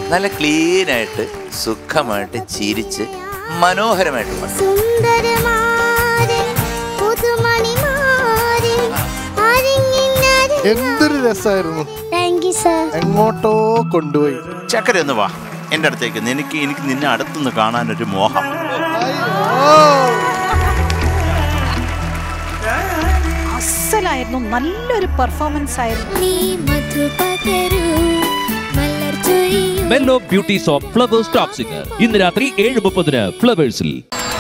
നല്ല ക്ലീനായിട്ട് സുഖമായിട്ട് ചിരിച്ച് മനോഹരമായിട്ട് പാടും സുന്ദരമാരൻ പുതുമണിമാരൻ അരിങ്ങിനരി എന്തൊരു രസമായിരുന്നു താങ്ക് യു സർ എങ്ങോട്ടോ കൊണ്ടുപോയി ചക്കര ഒന്ന് വാ എൻ്റെ അടുത്തേക്ക് എനിക്ക് എനിക്ക് നിന്നെ അടുത്തുനിന്ന് കാണാനൊരു മോഹം അസലായിരുന്നു നല്ലൊരു പെർഫോമൻസ് ആയിരുന്നു നീ മധു പകരൂ മലർ ചൊരിയൂ മെല്ലോ beauties of Flowers top singer ഇന്ന് രാത്രി ഏഴ് മുപ്പതിന് ഫ്ലവേഴ്സിൽ